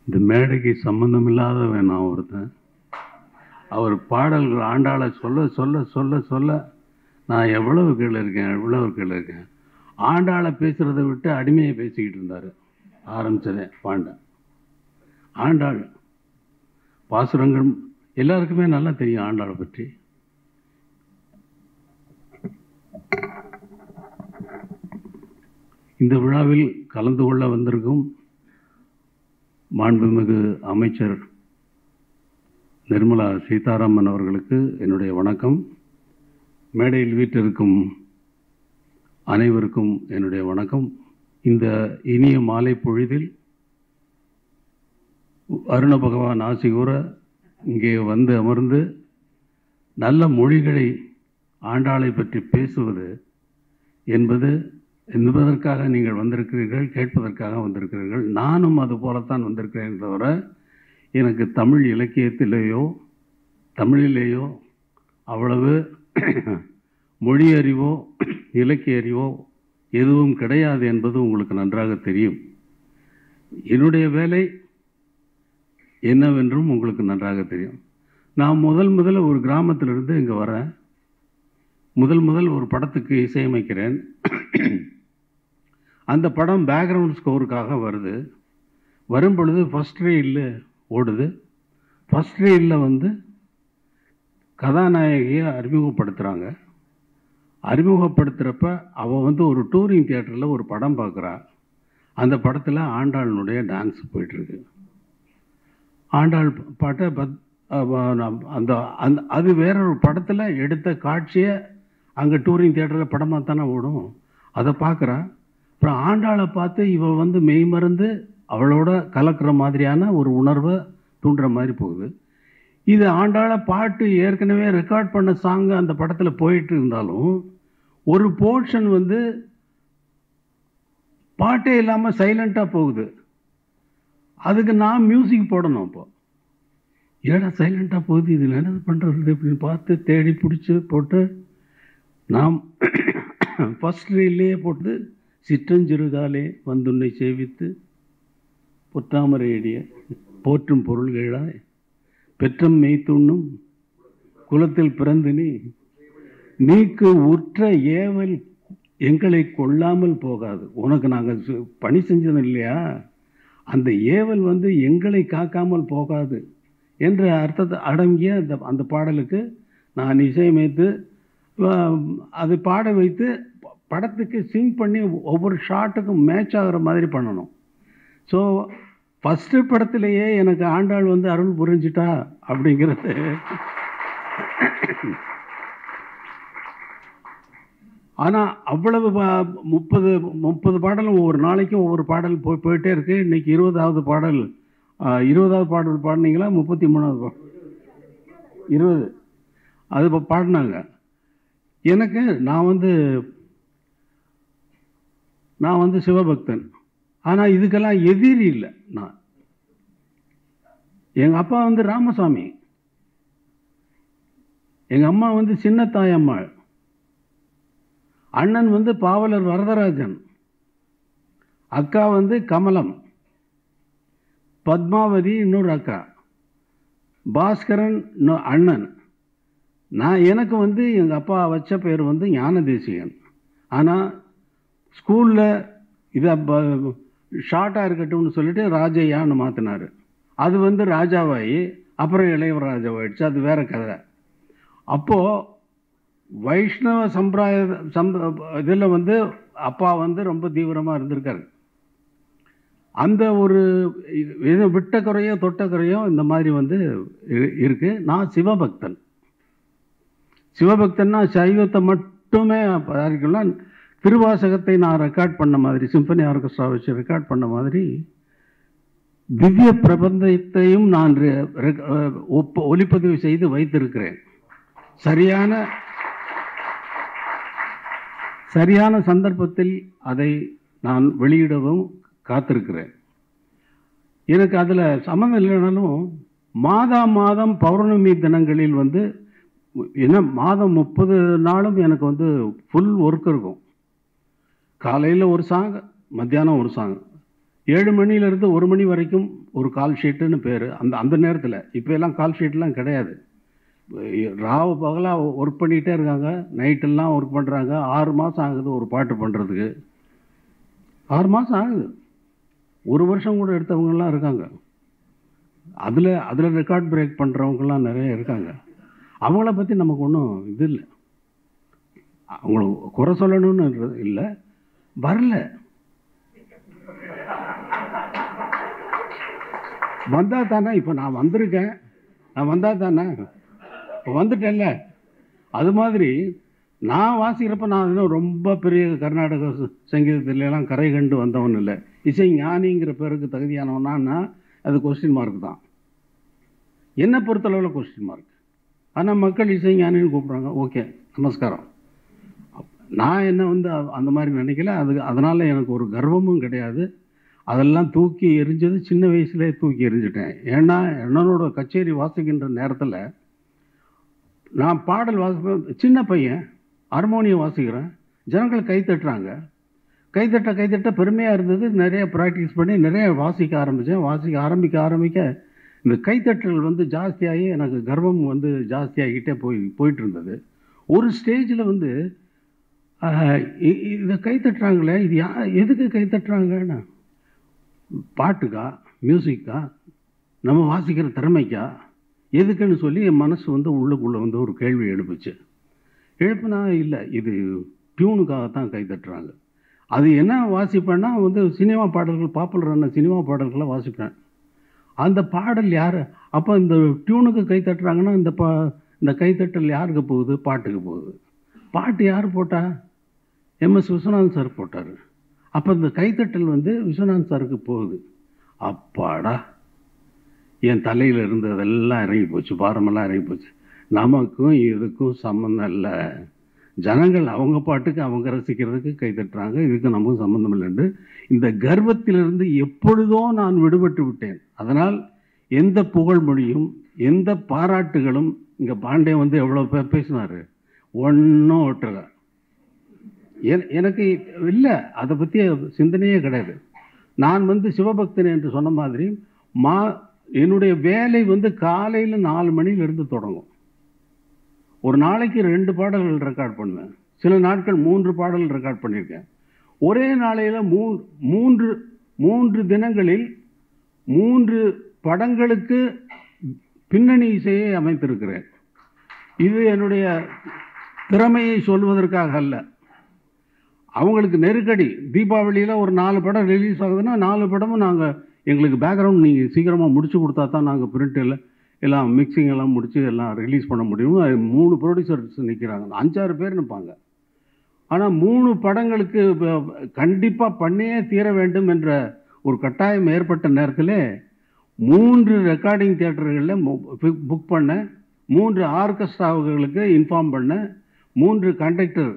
இந்த மேடைக்கு சம்பந்தம் இல்லாதவன் நான் ஒருத்தன் அவர் பாடல்கள் ஆண்டாளை சொல்ல சொல்ல சொல்ல சொல்ல நான் எவ்வளவு கீழே இருக்கேன் எவ்வளவு கீழே இருக்கேன் ஆண்டாளை பேசுகிறத விட்டு அடிமையை பேசிக்கிட்டு இருந்தார் ஆரம்பிச்சதே பாண்டன் ஆண்டாள் பாசுரங்கள் எல்லாருக்குமே நல்லா தெரியும் ஆண்டாளை பற்றி இந்த விழாவில் கலந்து கொள்ள வந்திருக்கும் மாண்புமிகு அமைச்சர் நிர்மலா சீதாராமன் அவர்களுக்கு என்னுடைய வணக்கம் மேடையில் வீட்டிருக்கும் அனைவருக்கும் என்னுடைய வணக்கம் இந்த இனிய மாலை பொழுதில் அருண பகவான் ஆசி கூற இங்கே வந்து அமர்ந்து நல்ல மொழிகளை ஆண்டாளை பற்றி பேசுவது என்பது என்பதற்காக நீங்கள் வந்திருக்கிறீர்கள் கேட்பதற்காக வந்திருக்கிறீர்கள் நானும் அது போலத்தான் வந்திருக்கிறேன் தவிர எனக்கு தமிழ் இலக்கியத்திலேயோ தமிழிலேயோ அவ்வளவு மொழி அறிவோ இலக்கிய அறிவோ எதுவும் கிடையாது என்பது உங்களுக்கு நன்றாக தெரியும் என்னுடைய வேலை என்னவென்றும் உங்களுக்கு நன்றாக தெரியும் நான் முதல் முதல்ல ஒரு கிராமத்திலிருந்து இங்கே வரேன் முதல் முதல் ஒரு படத்துக்கு இசையமைக்கிறேன் அந்த படம் பேக்ரவுண்ட் ஸ்கோருக்காக வருது வரும் பொழுது ஃபஸ்ட் ரீலில் ஓடுது ஃபஸ்ட் ரீலில் வந்து கதாநாயகியை அறிமுகப்படுத்துகிறாங்க அறிமுகப்படுத்துகிறப்ப அவள் வந்து ஒரு டூரிங் தியேட்டரில் ஒரு படம் பார்க்குறா அந்த படத்தில் ஆண்டாளினுடைய டான்ஸ் போயிட்டுருக்கு ஆண்டாள் பாட்டை பத் அந்த அந்த அது வேற ஒரு படத்தில் எடுத்த காட்சியை அங்கே டூரிங் தியேட்டரில் படமாக தானே ஓடும் அதை பார்க்குறா அப்புறம் ஆண்டாளை பார்த்து இவள் வந்து மெய்மறந்து அவளோட கலக்கிற மாதிரியான ஒரு உணர்வை தூண்டுற மாதிரி போகுது இது ஆண்டாள பாட்டு ஏற்கனவே ரெக்கார்ட் பண்ண சாங் அந்த படத்தில் போயிட்டு இருந்தாலும் ஒரு போர்ஷன் வந்து பாட்டே இல்லாமல் சைலண்ட்டாக போகுது அதுக்கு நான் மியூசிக் போடணும் அப்போ ஏடா சைலண்ட்டாக போகுது இதில் என்னது பண்ணுறது அப்படின்னு பார்த்து தேடி பிடிச்சி போட்டு நாம் ஃபஸ்ட் ரீல்லையே போட்டு சிற்றஞ்சிறுகாலே வந்துன்னை சேவித்து பொற்றாமரை அடிய போற்றும் பொருள்களாய் பெற்றம் மெய்த்துண்ணும் குலத்தில் பிறந்து நீ நீக்கு உற்ற ஏவல் எங்களை கொள்ளாமல் போகாது உனக்கு நாங்கள் பணி செஞ்சது இல்லையா அந்த ஏவல் வந்து எங்களை காக்காமல் போகாது என்ற அர்த்தத்தை அடங்கிய அந்த அந்த பாடலுக்கு நான் இசையமைத்து அது பாட வைத்து படத்துக்கு சிங் பண்ணி ஒவ்வொரு ஷாட்டுக்கும் மேட்ச் ஆகிற மாதிரி பண்ணணும் ஸோ ஃபஸ்ட்டு படத்திலேயே எனக்கு ஆண்டாள் வந்து அருள் புரிஞ்சிட்டா அப்படிங்கிறது ஆனால் அவ்வளவு முப்பது முப்பது பாடலும் ஒவ்வொரு நாளைக்கும் ஒவ்வொரு பாடல் போய் போயிட்டே இருக்குது இன்றைக்கி இருபதாவது பாடல் இருபதாவது பாடல் பாடினீங்களா முப்பத்தி மூணாவது பாடல் இருபது அது இப்போ பாடினாங்க எனக்கு நான் வந்து நான் வந்து சிவபக்தன் ஆனால் இதுக்கெல்லாம் எதிரி இல்லை நான் எங்கள் அப்பா வந்து ராமசாமி எங்கள் அம்மா வந்து சின்னத்தாயம்மாள் அண்ணன் வந்து பாவலர் வரதராஜன் அக்கா வந்து கமலம் பத்மாவதி இன்னொரு அக்கா பாஸ்கரன் அண்ணன் நான் எனக்கு வந்து எங்கள் அப்பா வச்ச பேர் வந்து ஞான தேசிகன் ஆனால் ஸ்கூலில் இதை ஷார்ட்டாக இருக்கட்டும்னு சொல்லிட்டு ராஜையான்னு மாற்றினார் அது வந்து ராஜாவாயி அப்புறம் இளையவர் ராஜாவாயிடுச்சு அது வேற கதை அப்போது வைஷ்ணவ சம்பிராய சம் இதில் வந்து அப்பா வந்து ரொம்ப தீவிரமாக இருந்திருக்காரு அந்த ஒரு இது விட்ட குறையோ தொட்ட குறையோ இந்த மாதிரி வந்து இருக்கு நான் சிவபக்தன் சிவபக்தன்னா சைவத்தை மட்டுமே பார்க்கலாம் திருவாசகத்தை நான் ரெக்கார்ட் பண்ண மாதிரி சிம்பனி ஆர்கெஸ்ட்ரா வச்சு ரெக்கார்ட் பண்ண மாதிரி திவ்ய பிரபந்தத்தையும் நான் ஒப்ப ஒலிப்பதிவு செய்து வைத்திருக்கிறேன் சரியான சரியான சந்தர்ப்பத்தில் அதை நான் வெளியிடவும் காத்திருக்கிறேன் எனக்கு அதில் சம்மந்தம் இல்லைனாலும் மாதா மாதம் பௌர்ணமி தினங்களில் வந்து என்ன மாதம் முப்பது நாளும் எனக்கு வந்து ஃபுல் ஒர்க் இருக்கும் காலையில் ஒரு சாங் மத்தியானம் ஒரு சாங் ஏழு மணிலேருந்து ஒரு மணி வரைக்கும் ஒரு கால் ஷீட்டுன்னு பேர் அந்த அந்த நேரத்தில் இப்போ எல்லாம் கால் ஷீட்லாம் கிடையாது ராவு பகலாக ஒர்க் பண்ணிகிட்டே இருக்காங்க நைட்டெல்லாம் ஒர்க் பண்ணுறாங்க ஆறு மாதம் ஆகுது ஒரு பாட்டு பண்ணுறதுக்கு ஆறு மாதம் ஆகுது ஒரு வருஷம் கூட எடுத்தவங்கலாம் இருக்காங்க அதில் அதில் ரெக்கார்ட் பிரேக் பண்ணுறவங்கலாம் நிறைய இருக்காங்க அவங்கள பற்றி நமக்கு ஒன்றும் இது இல்லை அவங்கள குறை சொல்லணும்னு இல்லை வரல வந்தா தானே இப்போ நான் வந்திருக்கேன் நான் வந்தா தானே இப்போ வந்துட்டேன்ல அது மாதிரி நான் வாசிக்கிறப்ப நான் இன்னும் ரொம்ப பெரிய கர்நாடக ச- சங்கீதத்திலலாம் கரை கண்டு வந்தவன் இல்லை இசை ஞானிங்கிற பேருக்கு தகுதியானவனா அது கொஸ்டின் மார்க் தான் என்னை பொறுத்தளவில் கொஸ்டின் மார்க் ஆனால் மக்கள் இசை ஞானின்னு கூப்பிட்றாங்க ஓகே நமஸ்காரம் நான் என்ன வந்து அ- அந்த மாதிரி நினைக்கல அது அதனால் எனக்கு ஒரு கர்வமும் கிடையாது அதெல்லாம் தூக்கி எரிஞ்சது சின்ன வயசுலேயே தூக்கி எரிஞ்சிட்டேன் ஏன்னா என்னோட கச்சேரி வாசிக்கின்ற நேரத்தில் நான் பாடல் வாசிப்பேன் சின்ன பையன் ஹார்மோனியம் வாசிக்கிறேன் ஜனங்கள் கை தட்டுறாங்க கைத்தட்ட கைத்தட்ட பெருமையாக இருந்தது நிறைய ப்ராக்டிஸ் பண்ணி நிறைய வாசிக்க ஆரம்பித்தேன் வாசிக்க ஆரம்பிக்க ஆரம்பிக்க இந்த கைத்தட்டல் வந்து ஜாஸ்தியாகி எனக்கு கர்வம் வந்து ஜாஸ்தியாகிட்டே போய் போயிட்டு இருந்தது ஒரு ஸ்டேஜில் வந்து ஆஹ், இ- இ- இதை கை தட்டுறாங்களே இது யா எதுக்கு கை தட்டுறாங்கன்னு பாட்டுக்கா மியூசிக்கா நம்ம வாசிக்கிற திறமைக்கா எதுக்குன்னு சொல்லி என் மனசு வந்து உள்ளுக்குள்ளே வந்து ஒரு கேள்வி எழுப்புச்சு எழுப்புனா இல்லை இது டியூனுக்காகத்தான் கை தட்டுறாங்க அது என்ன வாசிப்பேன்னா வந்து சினிமா பாடல்கள் பாப்புலரான சினிமா போடல்களை வாசிப்பேன் அந்த பாடல் யார் அப்போ இந்த டியூனுக்கு கை தட்டுறாங்கன்னா இந்த பா இந்த கைத்தட்டல் யாருக்கு போகுது பாட்டுக்கு போகுது பாட்டு யார் போட்டா எம்எஸ் விஸ்வநாதன் சார் போட்டார் அப்போ இந்த கைத்தட்டல் வந்து விஸ்வநாதன் சாருக்கு போகுது அப்பாடா என் தலையில் இருந்ததெல்லாம் இறங்கி போச்சு பாரமெல்லாம் இறங்கி போச்சு நமக்கும் இதுக்கும் சம்மந்தம் இல்லை ஜனங்கள் அவங்க பாட்டுக்கு அவங்க ரசிக்கிறதுக்கு கை தட்டுறாங்க இதுக்கு நமக்கும் சம்மந்தம் இல்லைன்னு இந்த கர்வத்திலிருந்து எப்பொழுதோ நான் விடுபட்டு விட்டேன் அதனால் எந்த புகழ்மொழியும் எந்த பாராட்டுகளும் இங்கே பாண்டே வந்து எவ்வளோ பேர் பேசினார் ஒன்றும் ஒட்டலை என- எனக்கு இல்லை அதை பற்றி சிந்தனையே கிடையாது நான் வந்து சிவபக்தன் என்று சொன்ன மாதிரி மா என்னுடைய வேலை வந்து காலையில் நாலு மணியிலிருந்து தொடங்கும் ஒரு நாளைக்கு ரெண்டு பாடல்கள் ரெக்கார்ட் பண்ணுவேன் சில நாட்கள் மூன்று பாடல்கள் ரெக்கார்ட் பண்ணியிருக்கேன் ஒரே நாளையில் மூ மூன்று மூன்று தினங்களில் மூன்று படங்களுக்கு பின்னணி இசையை அமைத்திருக்கிறேன் இது என்னுடைய திறமையை சொல்வதற்காக அல்ல அவங்களுக்கு நெருக்கடி தீபாவளியில் ஒரு நாலு படம் ரிலீஸ் ஆகுதுன்னா நாலு படமும் நாங்கள் எங்களுக்கு பேக்ரவுண்ட் நீங்கள் சீக்கிரமாக முடிச்சு கொடுத்தா தான் நாங்கள் பிரிண்டில் எல்லாம் மிக்சிங் எல்லாம் முடிச்சு எல்லாம் ரிலீஸ் பண்ண முடியும் அது மூணு ப்ரொடியூசர்ஸ் நிற்கிறாங்க அஞ்சாறு பேர் நிற்பாங்க ஆனால் மூணு படங்களுக்கு கண்டிப்பாக பண்ணியே தீர வேண்டும் என்ற ஒரு கட்டாயம் ஏற்பட்ட நேரத்தில் மூன்று ரெக்கார்டிங் தியேட்டர்களில் புக் பண்ணேன் மூன்று ஆர்கெஸ்ட்ராவுகளுக்கு இன்ஃபார்ம் பண்ணேன் மூன்று கண்டக்டர்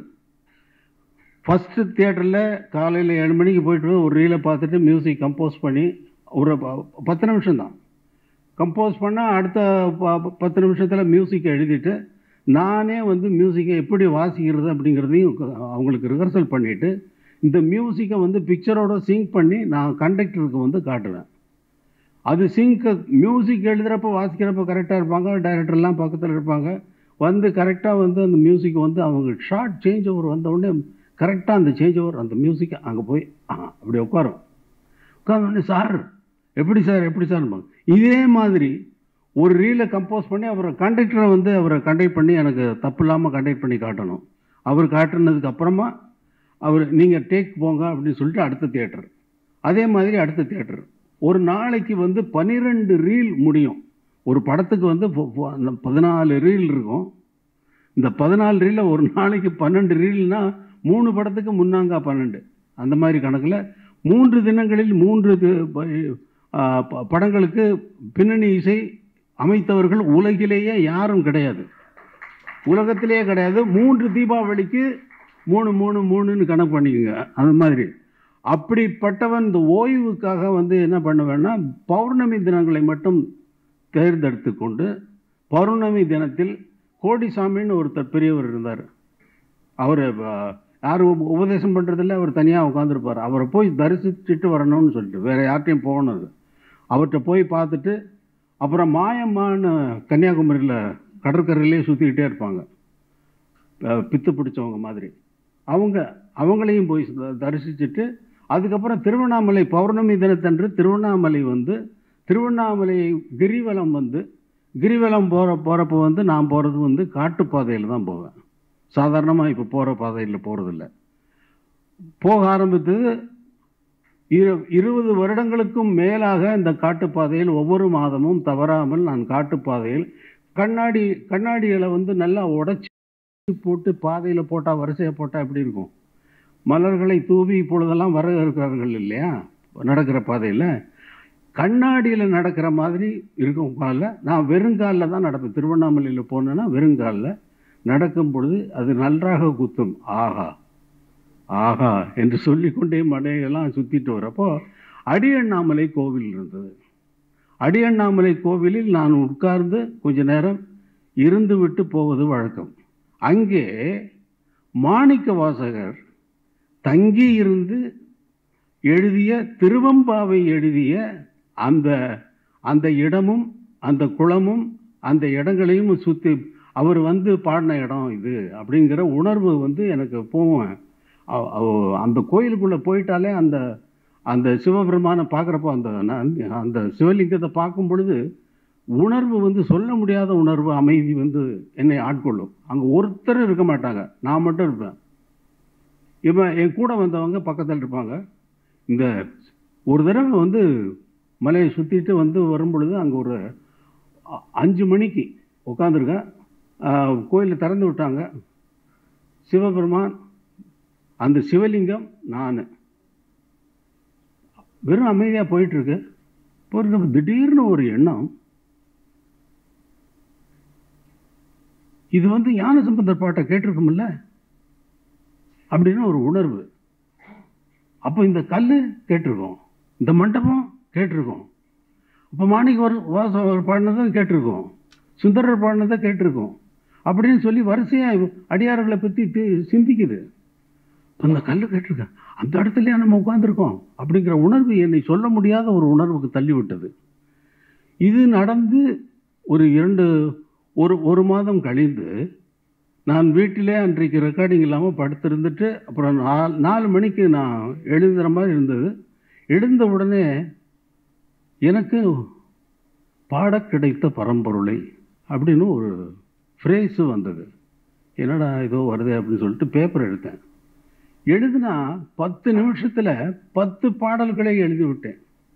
ஃபஸ்ட்டு தியேட்டரில் காலையில் ஏழு மணிக்கு போயிட்டு ஒரு ரீலை பார்த்துட்டு மியூசிக் கம்போஸ் பண்ணி ஒரு ப- பத்து நிமிஷம் தான் கம்போஸ் பண்ணால் அடுத்த ப- ப- பத்து நிமிஷத்தில் மியூசிக்கை எழுதிட்டு நானே வந்து மியூசிக்கை எப்படி வாசிக்கிறது அப்படிங்கிறதையும் க- அவங்களுக்கு ரிஹர்சல் பண்ணிவிட்டு இந்த மியூசிக்கை வந்து பிக்சரோட சிங்க் பண்ணி நான் கண்டக்டருக்கு வந்து காட்டுவேன் அது சிங்க் மியூசிக் எழுதுகிறப்ப வாசிக்கிறப்ப கரெக்டாக இருப்பாங்க டைரக்டர்லாம் பக்கத்தில் இருப்பாங்க வந்து கரெக்டாக வந்து அந்த மியூசிக் வந்து அவங்க ஷார்ட் சேஞ்ச் ஓவர் வந்த உடனே கரெக்டாக அந்த சேஞ்ச் ஓவர் அந்த மியூசிக் அங்கே போய் ஆ அப்படி உட்காரும் உட்காந்தோடனே சார் எப்படி சார் எப்படி சார் இதே மாதிரி ஒரு ரீலை கம்போஸ் பண்ணி அவரை கண்டக்டரை வந்து அவரை கண்டக்ட் பண்ணி எனக்கு தப்பு இல்லாமல் கண்டக்ட் பண்ணி காட்டணும் அவர் காட்டுனதுக்கு அப்புறமா அவர் நீங்கள் டேக் போங்க அப்படின்னு சொல்லிட்டு அடுத்த தியேட்டர் அதே மாதிரி அடுத்த தியேட்டர் ஒரு நாளைக்கு வந்து பன்னிரெண்டு ரீல் முடியும் ஒரு படத்துக்கு வந்து பொ- பொ- அந்த பதினாலு ரீல் இருக்கும் இந்த பதினாலு ரீலில் ஒரு நாளைக்கு பன்னெண்டு ரீல்னா மூணு படத்துக்கு முன்னாங்க பன்னெண்டு அந்த மாதிரி கணக்கில் மூன்று தினங்களில் மூன்று தி- ப- ஆ, ப- படங்களுக்கு பின்னணி இசை அமைத்தவர்கள் உலகிலேயே யாரும் கிடையாது உலகத்திலேயே கிடையாது மூன்று தீபாவளிக்கு மூணு மூணு மூணுன்னு கணக்கு பண்ணிக்கோங்க அந்த மாதிரி அப்படிப்பட்டவன் இந்த ஓய்வுக்காக வந்து என்ன பண்ணுவேன்னா பௌர்ணமி தினங்களை மட்டும் தேர்ந்தெடுத்து கொண்டு பௌர்ணமி தினத்தில் கோடிசாமின்னு ஒருத்தர் பெரியவர் இருந்தார் அவர் யாரும் உப- உபதேசம் பண்ணுறதில்ல அவர் தனியாக உட்காந்துருப்பார் அவரை போய் தரிசிச்சுட்டு வரணும்னு சொல்லிட்டு வேறு யார்ட்டையும் போகணும் அவர்கிட்ட போய் பார்த்துட்டு அப்புறம் மாயம்மான்னு கன்னியாகுமரியில் கடற்கரையிலே சுற்றிக்கிட்டே இருப்பாங்க அஹ் பித்து பிடிச்சவங்க மாதிரி அவங்க அவங்களையும் போய் த- தரிசிச்சுட்டு அதுக்கப்புறம் திருவண்ணாமலை பௌர்ணமி தினத்தன்று திருவண்ணாமலை வந்து திருவண்ணாமலை கிரிவலம் வந்து கிரிவலம் போகிற போகிறப்ப வந்து நான் போகிறது வந்து காட்டுப்பாதையில் தான் போவேன் சாதாரணமாக இப்போ போகிற பாதையில் போகிறதில்ல போக ஆரம்பித்தது இரு இருபது வருடங்களுக்கும் மேலாக இந்த காட்டுப்பாதையில் ஒவ்வொரு மாதமும் தவறாமல் நான் காட்டுப்பாதையில் கண்ணாடி கண்ணாடிகளை வந்து நல்லா உடைச்சி போட்டு பாதையில் போட்டால் வரிசையாக போட்டால் எப்படி இருக்கும் மலர்களை தூவி இப்பொழுதெல்லாம் வர இருக்கிறார்கள் இல்லையா நடக்கிற பாதையில் கண்ணாடியில் நடக்கிற மாதிரி இருக்கும் காலில் நான் வெறுங்காலில் தான் நடப்பேன் திருவண்ணாமலையில் போனேன்னா வெறுங்காலில் நடக்கும் பொழுது அது நன்றாக குத்தும் ஆஹா ஆஹா என்று சொல்லிக்கொண்டே மலையெல்லாம் சுற்றிட்டு வரப்போ அடியண்ணாமலை கோவில் இருந்தது அடியண்ணாமலை கோவிலில் நான் உட்கார்ந்து கொஞ்ச நேரம் இருந்து விட்டு போவது வழக்கம் அங்கே மாணிக்க வாசகர் தங்கி இருந்து எழுதிய திருவம்பாவை எழுதிய அந்த அந்த இடமும் அந்த குளமும் அந்த இடங்களையும் சுற்றி அவர் வந்து பாடின இடம் இது அப்படிங்கிற உணர்வு வந்து எனக்கு போவேன் அவ- அவ- அந்த கோயிலுக்குள்ளே போயிட்டாலே அந்த அந்த சிவபெருமானை பார்க்குறப்போ அந்த நந்தி- அந்த சிவலிங்கத்தை பார்க்கும் பொழுது உணர்வு வந்து சொல்ல முடியாத உணர்வு அமைதி வந்து என்னை ஆட்கொள்ளும் அங்கே ஒருத்தர் இருக்க மாட்டாங்க நான் மட்டும் இருப்பேன் இவன் என் கூட வந்தவங்க பக்கத்தில் இருப்பாங்க இந்த ஒரு தடவை வந்து மலையை சுற்றிட்டு வந்து வரும் பொழுது அங்கே ஒரு அ- அஞ்சு மணிக்கு உட்காந்துருக்கேன் கோயிலில் திறந்து விட்டாங்க சிவபெருமான் அந்த சிவலிங்கம் நான் வெறும் அமைதியாக போயிட்டுருக்கு போகிறப்ப திடீர்னு ஒரு எண்ணம் இது வந்து ஞான சம்பந்தர் பாட்டை கேட்டிருக்கும்ல அப்படின்னு ஒரு உணர்வு அப்போ இந்த கல் கேட்டிருக்கோம் இந்த மண்டபம் கேட்டிருக்கோம் அப்போ மாணிக்க வர வாசவர் பாடினதை கேட்டிருக்கோம் சுந்தரர் பாடினதை கேட்டிருக்கோம் அப்படின்னு சொல்லி வரிசையாக அடியார்களை பற்றி சிந்திக்குது இப்ப இந்த கல் கேட்டிருக்கேன் அந்த இடத்துலயே நம்ம உட்காந்துருக்கோம் அப்படிங்கிற உணர்வு என்னை சொல்ல முடியாத ஒரு உணர்வுக்கு தள்ளிவிட்டது இது நடந்து ஒரு இரண்டு ஒரு ஒரு மாதம் கழிந்து நான் வீட்டிலே அன்றைக்கு ரெக்கார்டிங் இல்லாமல் படுத்திருந்துட்டு அப்புறம் நாலு நாலு மணிக்கு நான் எழுதுகிற மாதிரி இருந்தது எழுந்த உடனே எனக்கு பாடக் கிடைத்த பரம்பொருளை அப்படின்னு ஒரு ஃப்ரேஸு வந்தது என்னடா ஏதோ வருதே அப்படின்னு சொல்லிட்டு பேப்பர் எடுத்தேன் எழுதுனா பத்து நிமிஷத்தில் பத்து பாடல்களை எழுதி விட்டேன்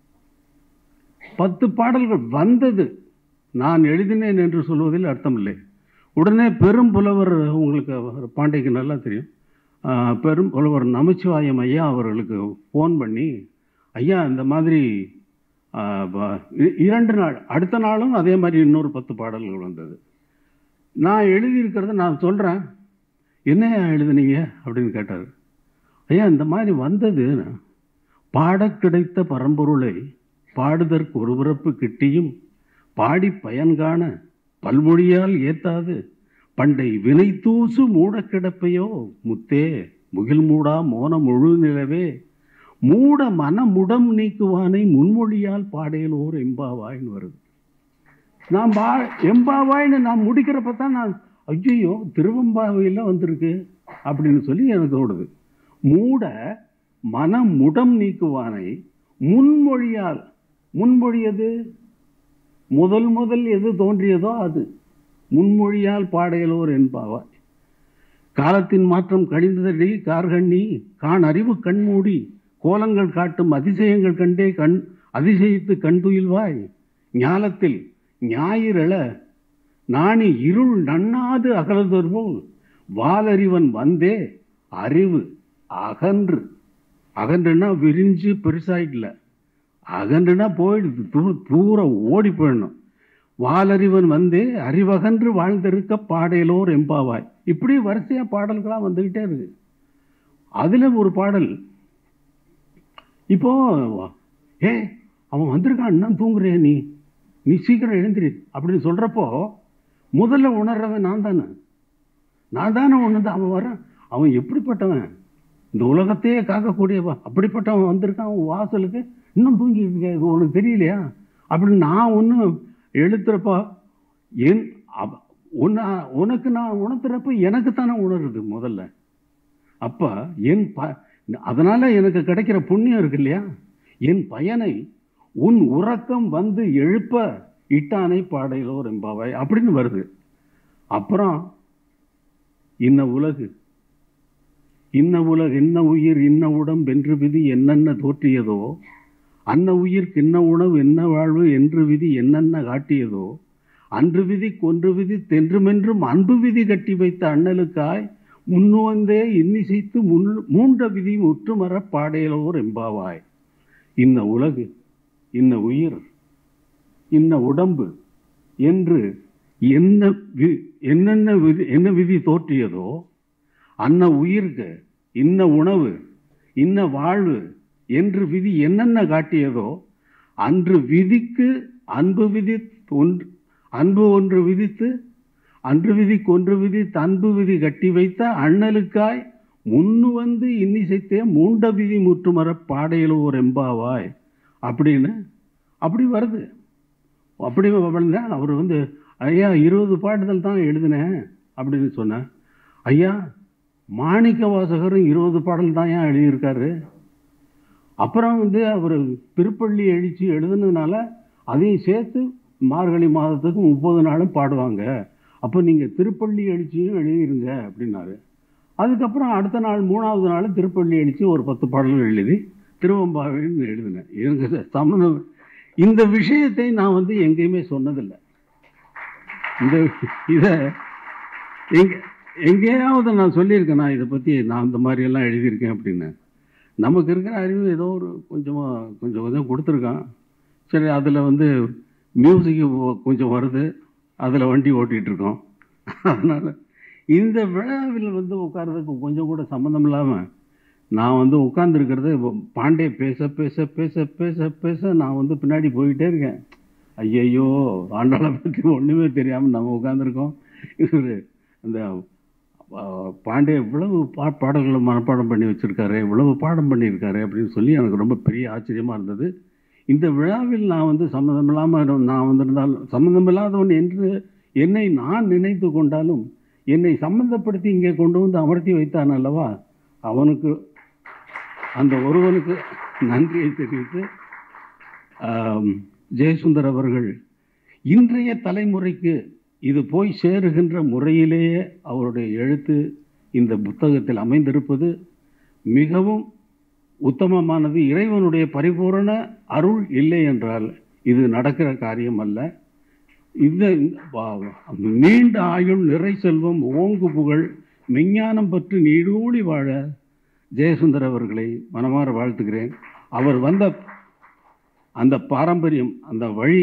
பத்து பாடல்கள் வந்தது நான் எழுதினேன் என்று சொல்வதில் அர்த்தமில்லை உடனே பெரும் புலவர் உங்களுக்கு அவர் பாண்டிக்கு நல்லா தெரியும் ஆஹ், பெரும் புலவர் நமச்சிவாயம் ஐயா அவர்களுக்கு ஃபோன் பண்ணி ஐயா இந்த மாதிரி ஆஹ், ப- இ- இரண்டு நாள் அடுத்த நாளும் அதே மாதிரி இன்னொரு பத்து பாடல்கள் வந்தது நான் எழுதியிருக்கிறத நான் சொல்கிறேன் என்னையா எழுதுனீங்க அப்படின்னு கேட்டார் ஐயா இந்த மாதிரி வந்தது பாடக் கிடைத்த பரம்பொருளை பாடுதற்கு ஒரு பிறப்பு கிட்டியும் பாடி பயன்காண பல்மொழியால் ஏத்தாது பண்டை வினை தூசு மூடக் கிடப்பையோ முத்தே முகில் மூடா மோன முழு நிலவே மூட மனமுடம் நீக்குவானை முன்மொழியால் பாடையலோர் எம்பாவாயின்னு வருது நான் பா எம்பாவாயின்னு நான் முடிக்கிறப்ப தான் நான் ஐயோ திருவம்பாவையில் வந்திருக்கு அப்படின்னு சொல்லி எனக்கு தோணுது மூட மனமுடம் நீக்குவானை முன்மொழியால் முன்மொழியது முதல் முதல் எது தோன்றியதோ அது முன்மொழியால் பாடையலோர் என்பாவாய் காலத்தின் மாற்றம் கழிந்ததடி கார்கண்ணி கான் அறிவு கண்மூடி கோலங்கள் காட்டும் அதிசயங்கள் கண்டே கண் அதிசயித்து கண்துயில்வாய் ஞாலத்தில் ஞாயிறள நாணி இருள் நன்னாது அகலதொரு போல் வாலறிவன் வந்தே அறிவு அகன்று அகன்றுனா விரிஞ்சு பெருசாயிடல அகன்றுனா போயிடுது தூ தூரம் ஓடி போயிடணும் வாலறிவன் வந்து அறிவகன்று வாழ்ந்திருக்க பாடையலோர் எம்பாவாய் இப்படி வரிசையாக பாடல்களாக வந்துக்கிட்டே இருக்கு அதில் ஒரு பாடல் இப்போ ஏ அவன் வந்திருக்கான் இன்னும் தூங்குறிய நீ நீ சீக்கிரம் எழுந்திரி அப்படின்னு சொல்கிறப்போ முதல்ல உணர்றவன் நான் தானே நான் தானே உணர்ந்து அவன் வரான் அவன் எப்படிப்பட்டவன் இந்த உலகத்தையே காக்கக்கூடியவன் அப்படிப்பட்டவன் வந்திருக்கான் அவன் வாசலுக்கு இன்னும் தூங்கிட்டு இருக்க இது உனக்கு தெரியலையா அப்படின்னு நான் ஒன்று எழுத்துறப்ப என் அவ- உன்னை உனக்கு நான் உணர்த்துறப்ப எனக்கு தானே உணருது முதல்ல அப்போ என் ப அதனால் எனக்கு கிடைக்கிற புண்ணியம் இருக்கு இல்லையா என் பயனை உன் உறக்கம் வந்து எழுப்ப இட்டானை பாடையிலோ ரெம்பாவாய் அப்படின்னு வருது அப்புறம் இன்ன உலகு இன்ன உலகு இன்ன உயிர் இன்ன உடம்பென்று விதி என்னென்ன தோற்றியதோ அன்ன உயிர்க்கு இன்ன உணவு என்ன வாழ்வு என்று விதி என்னென்ன காட்டியதோ அன்று விதி கொன்று விதி தென்றுமென்றும் அன்பு விதி கட்டி வைத்த அண்ணலுக்காய் முன்னுவந்தே இன்னிசைத்து முன் மூன்ற விதி முற்றுமர பாடையலோர் எம்பாவாய் இன்ன உலகு இன்ன உயிர் இன்ன உடம்பு என்று என்ன வி- என்னென்ன விதி என்ன விதி தோற்றியதோ அன்ன உயிர்க்கு இன்ன உணவு இன்ன வாழ்வு என்று விதி என்னென்ன காட்டியதோ அன்று விதிக்கு அன்பு விதி ஒன்று அன்பு ஒன்று விதித்து அன்று விதிக்கு ஒன்று விதித்து அன்பு விதி கட்டி வைத்த அண்ணலுக்காய் முன்னு வந்து இன்னிசைத்தே மூண்ட விதி முற்றுமர பாடையில் ஒரு எம்பாவாய் அப்படின்னு அப்படி வருது அப்படி வந்தா அவர் வந்து ஐயா இருபது பாட்டுதல் தான் எழுதினேன் அப்படின்னு சொன்னேன் ஐயா மாணிக்க வாசகரும் இருபது பாடல் தான் ஏன் எழுதியிருக்காரு அப்புறம் வந்து அவர் திருப்பள்ளி எழுச்சி எழுதுனதுனால அதையும் சேர்த்து மார்கழி மாதத்துக்கு முப்பது நாளும் பாடுவாங்க அப்போ நீங்கள் திருப்பள்ளி எழுச்சியும் எழுதிருங்க அப்படின்னாரு அதுக்கப்புறம் அடுத்த நாள் மூணாவது நாள் திருப்பள்ளி எழுச்சி ஒரு பத்து பாடல்கள் எழுதி திருவம்பாவைன்னு எழுதினேன் எனக்கு சம்மந்தம் இந்த விஷயத்தை நான் வந்து எங்கேயுமே சொன்னதில்லை இந்த இதை எங்க எங்கேயாவது நான் சொல்லியிருக்கேன் நான் இதை பற்றி நான் இந்த மாதிரியெல்லாம் எழுதியிருக்கேன் அப்படின்னு நமக்கு இருக்கிற அறிவு ஏதோ ஒரு கொஞ்சமாக கொஞ்சம் கொஞ்சம் கொடுத்துருக்கான் சரி அதில் வந்து மியூசிக்கு கொஞ்சம் வருது அதில் வண்டி ஓட்டிகிட்டு இருக்கோம் அதனால் இந்த விழாவில் வந்து உட்கார்றதுக்கு கொஞ்சம் கூட சம்மந்தம் இல்லாமல் நான் வந்து உட்கார்ந்துருக்கிறது பாண்டே பேச பேச பேச பேச பேச நான் வந்து பின்னாடி போயிட்டே இருக்கேன் ஐயையோ ஆண்டாளை பற்றி ஒன்றுமே தெரியாமல் நம்ம உட்காந்துருக்கோம் இவர் இந்த ஆ, பாண்டே இவ்வளவு பா பாடல்களை மனப்பாடம் பண்ணி வச்சுருக்காரு இவ்வளவு பாடம் பண்ணியிருக்காரு அப்படின்னு சொல்லி எனக்கு ரொம்ப பெரிய ஆச்சரியமாக இருந்தது இந்த விழாவில் நான் வந்து சம்மந்தமில்லாமல் நான் வந்திருந்தாலும் சம்மந்தமில்லாதவன் என்று என்னை நான் நினைத்து கொண்டாலும் என்னை சம்மந்தப்படுத்தி இங்கே கொண்டு வந்து அமர்த்தி வைத்தான் அல்லவா அவனுக்கு அந்த ஒருவனுக்கு நன்றியை தெரிவித்து ஆம், ஜெயசுந்தர் அவர்கள் இன்றைய தலைமுறைக்கு இது போய் சேருகின்ற முறையிலேயே அவருடைய எழுத்து இந்த புத்தகத்தில் அமைந்திருப்பது மிகவும் உத்தமமானது இறைவனுடைய பரிபூரண அருள் இல்லை என்றால் இது நடக்கிற காரியம் அல்ல இந்த வா- நீண்ட ஆயுள் நிறை செல்வம் ஓங்கு புகழ் மெஞ்ஞானம் பற்றி நீடூழி வாழ ஜெயசுந்தர் அவர்களை மனமாற வாழ்த்துகிறேன் அவர் வந்த அந்த பாரம்பரியம் அந்த வழி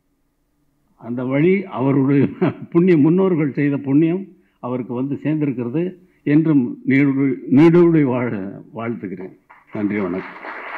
அந்த வழி அவருடைய புண்ணிய முன்னோர்கள் செய்த புண்ணியம் அவருக்கு வந்து சேர்ந்திருக்கிறது என்றும் நீடு நீடூழி வாழ வாழ்த்துகிறேன் நன்றி வணக்கம்